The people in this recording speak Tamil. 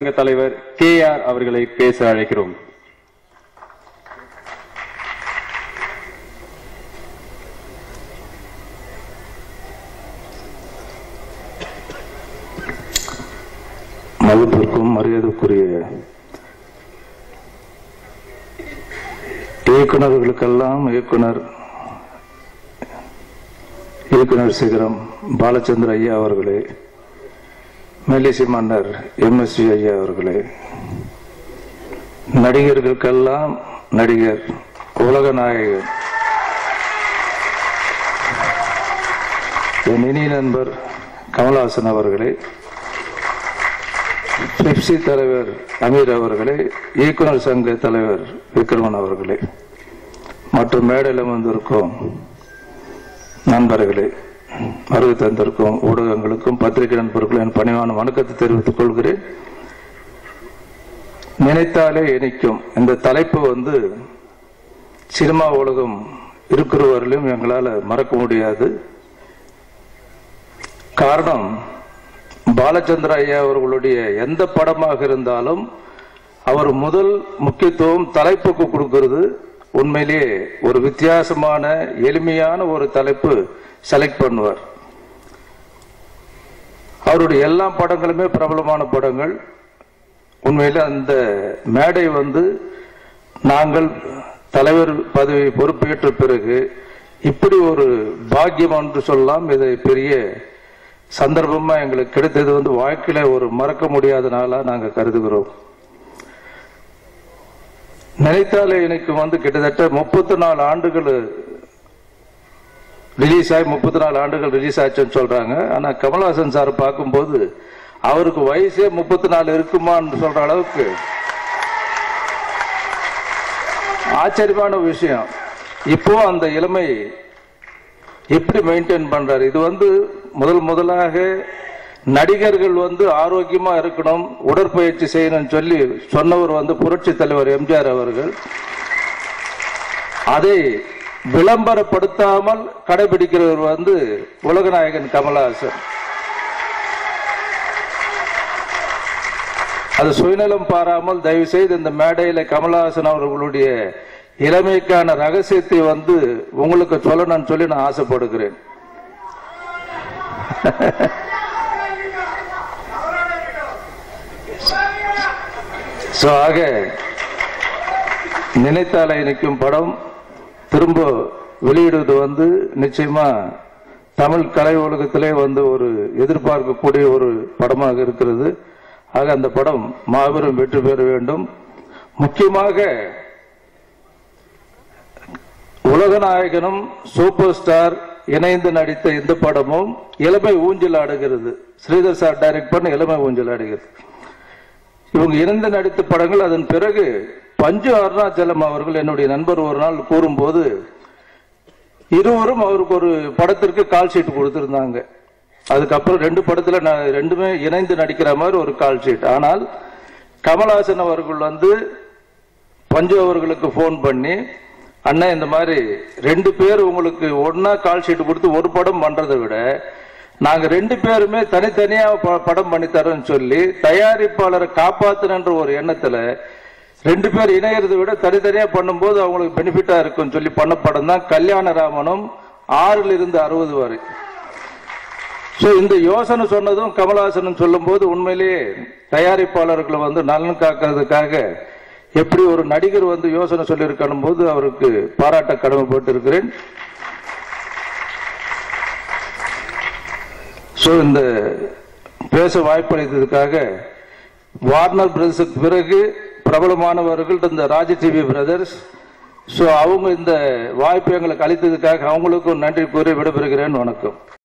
சங்க தலைவர் கே ஆர் அவர்களை பேச அழைக்கிறோம் மதிப்பிற்கும் மரியாதைக்குரிய இயக்குநர்களுக்கெல்லாம் இயக்குனர் இயக்குனர் சிகரம் பாலச்சந்திர ஐயா அவர்களே மெல்லிசி மன்னர் எம்எஸ்வி ஐயா அவர்களே நடிகர்களுக்கெல்லாம் நடிகர் உலக நாயகன் என் இனிய நண்பர் கமல்ஹாசன் அவர்களே பெப்சி தலைவர் அமீர் அவர்களே இயக்குனர் சங்க தலைவர் விக்ரமன் அவர்களே மற்றும் மேடையில் வந்திருக்கும் நண்பர்களே வருகை தந்திருக்கும் ஊடகங்களுக்கும் பத்திரிகை நண்பர்களும் என் பணிவான வணக்கத்தை தெரிவித்துக் கொள்கிறேன் நினைத்தாலே இணைக்கும் இந்த தலைப்பு வந்து சினிமா உலகம் இருக்கிற வரையிலும் எங்களால் மறக்க முடியாது காரணம் பாலச்சந்திர ஐயா அவர்களுடைய எந்த படமாக இருந்தாலும் அவர் முதல் முக்கியத்துவம் தலைப்புக்கு கொடுக்கிறது உண்மையிலேயே ஒரு வித்தியாசமான எளிமையான ஒரு தலைப்பு செலக்ட் பண்ணுவார் அவருடைய எல்லா படங்களுமே பிரபலமான படங்கள் உண்மையில அந்த மேடை வந்து நாங்கள் தலைவர் பதவி பொறுப்பேற்ற பிறகு இப்படி ஒரு பாக்கியம் என்று சொல்லலாம் இதை பெரிய சந்தர்ப்பமா எங்களுக்கு கிடைத்தது வந்து வாழ்க்கையில ஒரு மறக்க முடியாத நாளா நாங்க கருதுகிறோம் நினைத்தாலே எனக்கு வந்து கிட்டத்தட்ட முப்பத்தி நாலு ஆண்டுகள் ரிலீஸ் ஆகி முப்பத்தி நாலு ஆண்டுகள் ரிலீஸ் ஆச்சுன்னு சொல்றாங்க ஆனா கமல்ஹாசன் சார் பார்க்கும்போது அவருக்கு வயசே முப்பத்தி நாலு இருக்குமான்னு சொல்ற அளவுக்கு ஆச்சரியமான விஷயம் இப்போ அந்த இளமை எப்படி மெயின்டைன் பண்றாரு இது வந்து முதல் முதலாக நடிகர்கள் வந்து ஆரோக்கியமா இருக்கணும் உடற்பயிற்சி செய்யணும்னு சொல்லி சொன்னவர் வந்து புரட்சி தலைவர் எம்ஜிஆர் அவர்கள் அதை விளம்பரப்படுத்தாமல் கடைபிடிக்கிறவர் வந்து உலகநாயகன் கமலஹாசன் அது சுயநலம் பாராமல் தயவு செய்து இந்த மேடையில கமலஹாசன் அவர்களுடைய இளமைக்கான ரகசியத்தை வந்து உங்களுக்கு சொல்லணும்னு சொல்லி நான் ஆசைப்படுகிறேன் So, ஆக நினைத்தாலே நிற்கும் படம் திரும்ப வெளியிடுவது வந்து நிச்சயமா தமிழ் கலை உலகத்திலே வந்து ஒரு எதிர்பார்க்கக்கூடிய ஒரு படமாக இருக்கிறது ஆக அந்த படம் மாபெரும் வெற்றி பெற வேண்டும் முக்கியமாக உலகநாயகனும் சூப்பர் ஸ்டார் இணைந்து நடித்த இந்த படமும் இளமை ஊஞ்சல் ஆடுகிறது ஸ்ரீதர் சார் டைரக்ட் பண்ண இளமை ஊஞ்சல் ஆடுகிறது இவங்க இணைந்து நடித்த படங்கள் அதன் பிறகு பஞ்சு அருணாச்சலம் அவர்கள் என்னுடைய நண்பர் ஒரு நாள் கூறும்போது இருவரும் அவருக்கு ஒரு படத்திற்கு கால் ஷீட் கொடுத்திருந்தாங்க அதுக்கப்புறம் ரெண்டு படத்துல நான் ரெண்டுமே இணைந்து நடிக்கிற மாதிரி ஒரு கால் ஷீட் ஆனால் கமல்ஹாசன் அவர்கள் வந்து பஞ்சு அவர்களுக்கு ஃபோன் பண்ணி அண்ணன் இந்த மாதிரி ரெண்டு பேர் உங்களுக்கு ஒன்னா கால் ஷீட் கொடுத்து ஒரு படம் பண்றதை விட நாங்க ரெண்டு பேருமே தனித்தனியா ப- படம் பண்ணி தரோம்னு சொல்லி தயாரிப்பாளரை காப்பாத்தணுன்ற ஒரு எண்ணத்துல ரெண்டு பேர் இணையறதை விட தனித்தனியா பண்ணும்போது அவங்களுக்கு பெனிஃபிட்டா இருக்கும்னு சொல்லி பண்ண படம் தான் கல்யாணராமனும் ஆறுல இருந்து அறுபது வரை சோ இந்த யோசனை சொன்னதும் கமலஹாசன் சொல்லும்போது உண்மையிலேயே தயாரிப்பாளர்களை வந்து நலன் காக்கிறதுக்காக எப்படி ஒரு நடிகர் வந்து யோசனை சொல்லியிருக்கணும் போது அவருக்கு பாராட்ட கடமைப்பட்டு இருக்கிறேன் சோ இந்த பேச வாய்ப்பளித்ததுக்காக வார்னர் பிரதர்ஸுக்கு பிறகு பிரபலமானவர்கள் இந்த ராஜ டிவி பிரதர்ஸ் சோ அவங்க இந்த வாய்ப்பு எங்களுக்கு அளித்ததுக்காக அவங்களுக்கும் நன்றி கூறி விடைபெறுகிறேன் வணக்கம்